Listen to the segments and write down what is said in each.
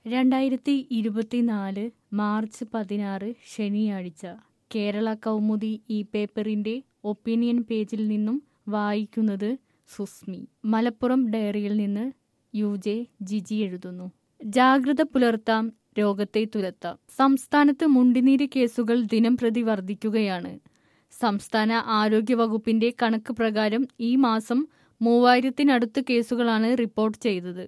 രണ്ടായിരത്തി ഇരുപത്തിനാല് മാർച്ച് പതിനാറ് ശനിയാഴ്ച കേരള കൗമുദി ഈ പേപ്പറിന്റെ ഒപ്പീനിയൻ പേജിൽ നിന്നും വായിക്കുന്നത് സുസ്മി മലപ്പുറം ഡയറിയിൽ നിന്ന് യു ജെ ജിജി എഴുതുന്നു ജാഗ്രത പുലർത്താം രോഗത്തെ തുരത്താം സംസ്ഥാനത്ത് മുണ്ടിനീര് കേസുകൾ ദിനം പ്രതി വർദ്ധിക്കുകയാണ് സംസ്ഥാന ആരോഗ്യ വകുപ്പിന്റെ കണക്ക് പ്രകാരം ഈ മാസം മൂവായിരത്തിനടുത്ത് കേസുകളാണ് റിപ്പോർട്ട് ചെയ്തത്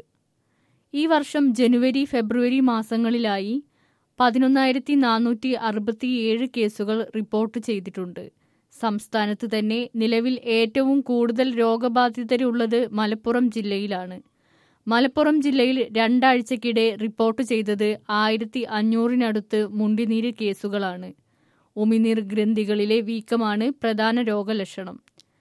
ഈ വർഷം ജനുവരി ഫെബ്രുവരി മാസങ്ങളിലായി പതിനൊന്നായിരത്തി നാനൂറ്റി അറുപത്തിയേഴ് കേസുകൾ റിപ്പോർട്ട് ചെയ്തിട്ടുണ്ട് സംസ്ഥാനത്ത് തന്നെ നിലവിൽ ഏറ്റവും കൂടുതൽ രോഗബാധിതരുള്ളത് മലപ്പുറം ജില്ലയിലാണ് മലപ്പുറം ജില്ലയിൽ രണ്ടാഴ്ചക്കിടെ റിപ്പോർട്ട് ചെയ്തത് ആയിരത്തി അഞ്ഞൂറിനടുത്ത് മുണ്ടിനീര് കേസുകളാണ് ഉമിനീർ ഗ്രന്ഥികളിലെ വീക്കമാണ് പ്രധാന രോഗലക്ഷണം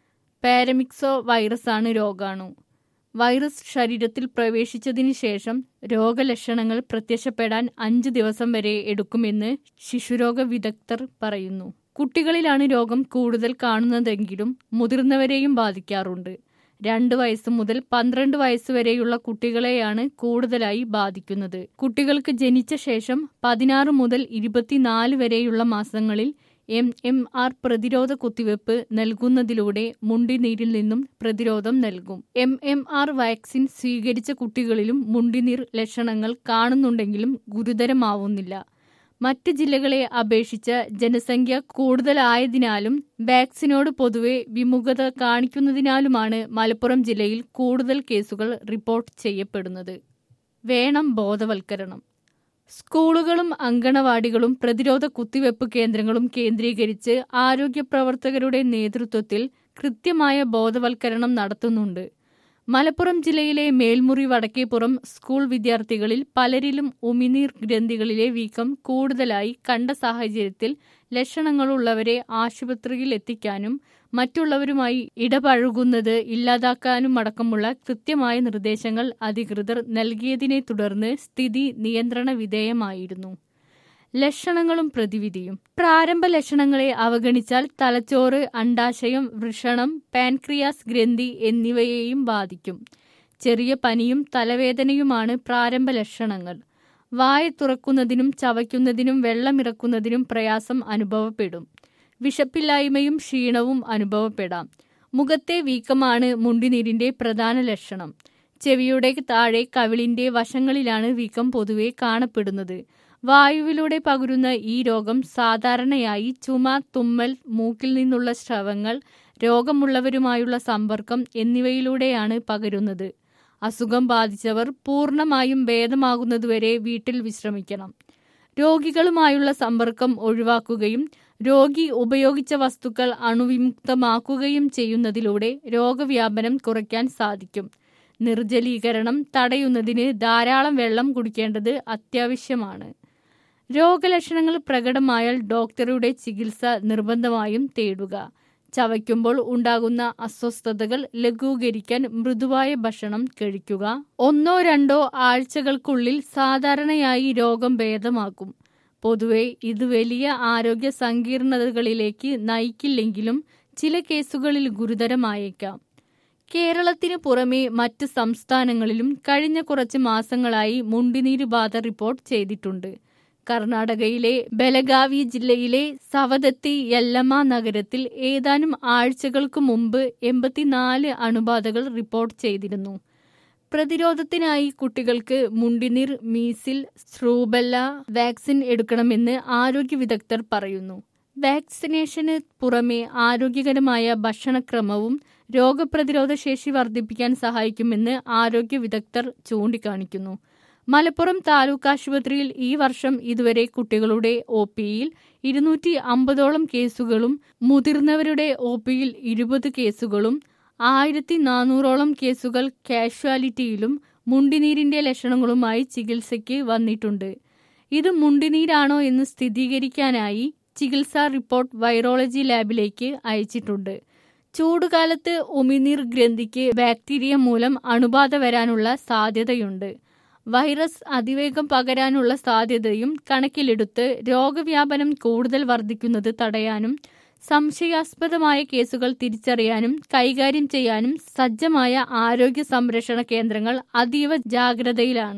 പാരമിക്സോ വൈറസാണ് രോഗാണു വൈറസ് ശരീരത്തിൽ പ്രവേശിച്ചതിന് ശേഷം രോഗലക്ഷണങ്ങൾ പ്രത്യക്ഷപ്പെടാൻ അഞ്ച് ദിവസം വരെ എടുക്കുമെന്ന് ശിശുരോഗ വിദഗ്ധർ പറയുന്നു കുട്ടികളിലാണ് രോഗം കൂടുതൽ കാണുന്നതെങ്കിലും മുതിർന്നവരെയും ബാധിക്കാറുണ്ട് രണ്ട് വയസ്സ് മുതൽ പന്ത്രണ്ട് വയസ്സ് വരെയുള്ള കുട്ടികളെയാണ് കൂടുതലായി ബാധിക്കുന്നത് കുട്ടികൾക്ക് ജനിച്ച ശേഷം പതിനാറ് മുതൽ ഇരുപത്തിനാല് വരെയുള്ള മാസങ്ങളിൽ എം എം ആർ പ്രതിരോധ കുത്തിവയ്പ് നൽകുന്നതിലൂടെ മുണ്ടിനീരിൽ നിന്നും പ്രതിരോധം നൽകും എം എം ആർ വാക്സിൻ സ്വീകരിച്ച കുട്ടികളിലും മുണ്ടിനീർ ലക്ഷണങ്ങൾ കാണുന്നുണ്ടെങ്കിലും ഗുരുതരമാവുന്നില്ല മറ്റ് ജില്ലകളെ അപേക്ഷിച്ച് ജനസംഖ്യ കൂടുതലായതിനാലും വാക്സിനോട് പൊതുവെ വിമുഖത കാണിക്കുന്നതിനാലുമാണ് മലപ്പുറം ജില്ലയിൽ കൂടുതൽ കേസുകൾ റിപ്പോർട്ട് ചെയ്യപ്പെടുന്നത് വേണം ബോധവൽക്കരണം സ്കൂളുകളും അങ്കണവാടികളും പ്രതിരോധ കുത്തിവയ്പ് കേന്ദ്രങ്ങളും കേന്ദ്രീകരിച്ച് ആരോഗ്യ പ്രവർത്തകരുടെ നേതൃത്വത്തിൽ കൃത്യമായ ബോധവൽക്കരണം നടത്തുന്നുണ്ട് മലപ്പുറം ജില്ലയിലെ മേൽമുറി വടക്കേപ്പുറം സ്കൂൾ വിദ്യാർത്ഥികളിൽ പലരിലും ഉമിനീർ ഗ്രന്ഥികളിലെ വീക്കം കൂടുതലായി കണ്ട സാഹചര്യത്തിൽ ലക്ഷണങ്ങളുള്ളവരെ ആശുപത്രിയിൽ എത്തിക്കാനും മറ്റുള്ളവരുമായി ഇടപഴകുന്നത് ഇല്ലാതാക്കാനും അടക്കമുള്ള കൃത്യമായ നിർദ്ദേശങ്ങൾ അധികൃതർ നൽകിയതിനെ തുടർന്ന് സ്ഥിതി നിയന്ത്രണ വിധേയമായിരുന്നു ലക്ഷണങ്ങളും പ്രതിവിധിയും പ്രാരംഭ ലക്ഷണങ്ങളെ അവഗണിച്ചാൽ തലച്ചോറ് അണ്ടാശയം വൃഷണം പാൻക്രിയാസ് ഗ്രന്ഥി എന്നിവയെയും ബാധിക്കും ചെറിയ പനിയും തലവേദനയുമാണ് പ്രാരംഭ ലക്ഷണങ്ങൾ വായ തുറക്കുന്നതിനും ചവയ്ക്കുന്നതിനും വെള്ളമിറക്കുന്നതിനും പ്രയാസം അനുഭവപ്പെടും വിശപ്പില്ലായ്മയും ക്ഷീണവും അനുഭവപ്പെടാം മുഖത്തെ വീക്കമാണ് മുണ്ടിനീരിന്റെ പ്രധാന ലക്ഷണം ചെവിയുടെ താഴെ കവിളിന്റെ വശങ്ങളിലാണ് വീക്കം പൊതുവെ കാണപ്പെടുന്നത് വായുവിലൂടെ പകരുന്ന ഈ രോഗം സാധാരണയായി ചുമ തുമ്മൽ മൂക്കിൽ നിന്നുള്ള സ്രവങ്ങൾ രോഗമുള്ളവരുമായുള്ള സമ്പർക്കം എന്നിവയിലൂടെയാണ് പകരുന്നത് അസുഖം ബാധിച്ചവർ പൂർണ്ണമായും ഭേദമാകുന്നതുവരെ വീട്ടിൽ വിശ്രമിക്കണം രോഗികളുമായുള്ള സമ്പർക്കം ഒഴിവാക്കുകയും രോഗി ഉപയോഗിച്ച വസ്തുക്കൾ അണുവിമുക്തമാക്കുകയും ചെയ്യുന്നതിലൂടെ രോഗവ്യാപനം കുറയ്ക്കാൻ സാധിക്കും നിർജ്ജലീകരണം തടയുന്നതിന് ധാരാളം വെള്ളം കുടിക്കേണ്ടത് അത്യാവശ്യമാണ് രോഗലക്ഷണങ്ങൾ പ്രകടമായാൽ ഡോക്ടറുടെ ചികിത്സ നിർബന്ധമായും തേടുക ചവയ്ക്കുമ്പോൾ ഉണ്ടാകുന്ന അസ്വസ്ഥതകൾ ലഘൂകരിക്കാൻ മൃദുവായ ഭക്ഷണം കഴിക്കുക ഒന്നോ രണ്ടോ ആഴ്ചകൾക്കുള്ളിൽ സാധാരണയായി രോഗം ഭേദമാക്കും പൊതുവെ ഇത് വലിയ ആരോഗ്യ സങ്കീർണതകളിലേക്ക് നയിക്കില്ലെങ്കിലും ചില കേസുകളിൽ ഗുരുതരമായേക്കാം കേരളത്തിന് പുറമെ മറ്റ് സംസ്ഥാനങ്ങളിലും കഴിഞ്ഞ കുറച്ച് മാസങ്ങളായി മുണ്ടിനീര് ബാധ റിപ്പോർട്ട് ചെയ്തിട്ടുണ്ട് കർണാടകയിലെ ബലഗാവി ജില്ലയിലെ സവദത്തി യല്ലമ്മ നഗരത്തിൽ ഏതാനും ആഴ്ചകൾക്ക് മുമ്പ് എൺപത്തിനാല് അണുബാധകൾ റിപ്പോർട്ട് ചെയ്തിരുന്നു പ്രതിരോധത്തിനായി കുട്ടികൾക്ക് മുണ്ടിനീർ മീസിൽ സ്രൂബല്ല വാക്സിൻ എടുക്കണമെന്ന് ആരോഗ്യ വിദഗ്ധർ പറയുന്നു വാക്സിനേഷന് പുറമെ ആരോഗ്യകരമായ ഭക്ഷണക്രമവും രോഗപ്രതിരോധ ശേഷി വർദ്ധിപ്പിക്കാൻ സഹായിക്കുമെന്ന് ആരോഗ്യ വിദഗ്ധർ ചൂണ്ടിക്കാണിക്കുന്നു മലപ്പുറം താലൂക്ക് ആശുപത്രിയിൽ ഈ വർഷം ഇതുവരെ കുട്ടികളുടെ ഒ പിയിൽ ഇരുന്നൂറ്റി അമ്പതോളം കേസുകളും മുതിർന്നവരുടെ ഒ പിയിൽ ഇരുപത് കേസുകളും ആയിരത്തി നാനൂറോളം കേസുകൾ കാഷ്വാലിറ്റിയിലും മുണ്ടിനീരിന്റെ ലക്ഷണങ്ങളുമായി ചികിത്സയ്ക്ക് വന്നിട്ടുണ്ട് ഇത് മുണ്ടിനീരാണോ എന്ന് സ്ഥിരീകരിക്കാനായി ചികിത്സാ റിപ്പോർട്ട് വൈറോളജി ലാബിലേക്ക് അയച്ചിട്ടുണ്ട് ചൂടുകാലത്ത് ഉമിനീർ ഗ്രന്ഥിക്ക് ബാക്ടീരിയ മൂലം അണുബാധ വരാനുള്ള സാധ്യതയുണ്ട് വൈറസ് അതിവേഗം പകരാനുള്ള സാധ്യതയും കണക്കിലെടുത്ത് രോഗവ്യാപനം കൂടുതൽ വർദ്ധിക്കുന്നത് തടയാനും സംശയാസ്പദമായ കേസുകൾ തിരിച്ചറിയാനും കൈകാര്യം ചെയ്യാനും സജ്ജമായ ആരോഗ്യ സംരക്ഷണ കേന്ദ്രങ്ങൾ അതീവ ജാഗ്രതയിലാണ്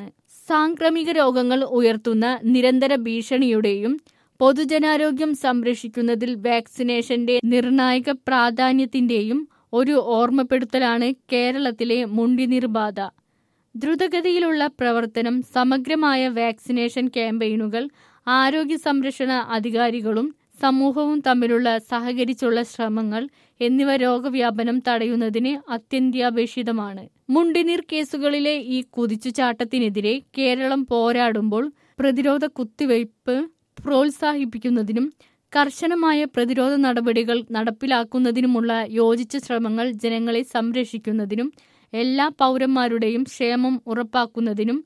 സാംക്രമിക രോഗങ്ങൾ ഉയർത്തുന്ന നിരന്തര ഭീഷണിയുടെയും പൊതുജനാരോഗ്യം സംരക്ഷിക്കുന്നതിൽ വാക്സിനേഷന്റെ നിർണായക പ്രാധാന്യത്തിന്റെയും ഒരു ഓർമ്മപ്പെടുത്തലാണ് കേരളത്തിലെ മുണ്ടിനീർബാധ ദ്രുതഗതിയിലുള്ള പ്രവർത്തനം സമഗ്രമായ വാക്സിനേഷൻ ക്യാമ്പയിനുകൾ ആരോഗ്യ സംരക്ഷണ അധികാരികളും സമൂഹവും തമ്മിലുള്ള സഹകരിച്ചുള്ള ശ്രമങ്ങൾ എന്നിവ രോഗവ്യാപനം തടയുന്നതിന് അത്യന്താപേക്ഷിതമാണ് മുണ്ടിനീർ കേസുകളിലെ ഈ കുതിച്ചുചാട്ടത്തിനെതിരെ കേരളം പോരാടുമ്പോൾ പ്രതിരോധ കുത്തിവയ്പ് പ്രോത്സാഹിപ്പിക്കുന്നതിനും കർശനമായ പ്രതിരോധ നടപടികൾ നടപ്പിലാക്കുന്നതിനുമുള്ള യോജിച്ച ശ്രമങ്ങൾ ജനങ്ങളെ സംരക്ഷിക്കുന്നതിനും എല്ലാ പൗരന്മാരുടെയും ക്ഷേമം ഉറപ്പാക്കുന്നതിനും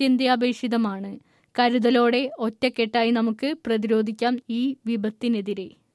അത്യന്താപേക്ഷിതമാണ് കരുതലോടെ ഒറ്റക്കെട്ടായി നമുക്ക് പ്രതിരോധിക്കാം ഈ വിപത്തിനെതിരെ